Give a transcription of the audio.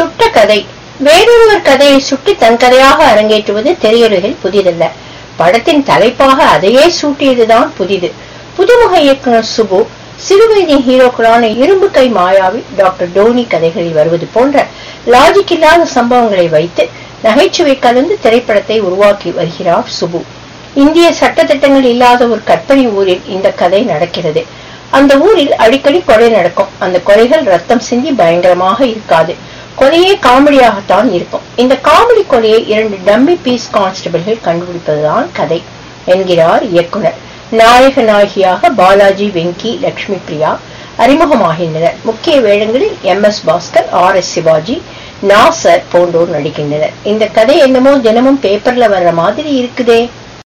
சுட்ட கதை வேறொருவர் கதையை சுட்டி தன் கதையாக அரங்கேற்றுவது திரையுலகில் புதிதல்ல படத்தின் தலைப்பாக அதையே சூட்டியதுதான் புதிது புதுமுக இயக்குனர் சுபு சிறுவயது ஹீரோக்களான இரும்பு கை மாயாவி டாக்டர் டோனி கதைகளில் வருவது போன்ற லாஜிக் இல்லாத சம்பவங்களை வைத்து நகைச்சுவை கலந்து திரைப்படத்தை உருவாக்கி வருகிறார் சுபு இந்திய சட்டத்திட்டங்கள் இல்லாத ஒரு கற்பனை ஊரில் இந்த கதை நடக்கிறது அந்த ஊரில் அடிக்கடி கொலை நடக்கும் அந்த கொலைகள் ரத்தம் சிந்தி பயங்கரமாக இருக்காது கொலையே காமெடியாகத்தான் இருக்கும் இந்த காமெடி கொலையை இரண்டு டம்மி பீஸ் கான்ஸ்டபிள்கள் கண்டுபிடிப்பதுதான் கதை என்கிறார் இயக்குனர் நாயக நாயகியாக பாலாஜி வெங்கி லட்சுமி பிரியா அறிமுகமாகின்றனர் முக்கிய வேடங்களில் M S Bhaskar R S Sivaji Nassar போன்றோர் நடிக்கின்றனர் இந்த கதை என்னமோ தினமும் பேப்பர்ல வர்ற மாதிரி இருக்குதே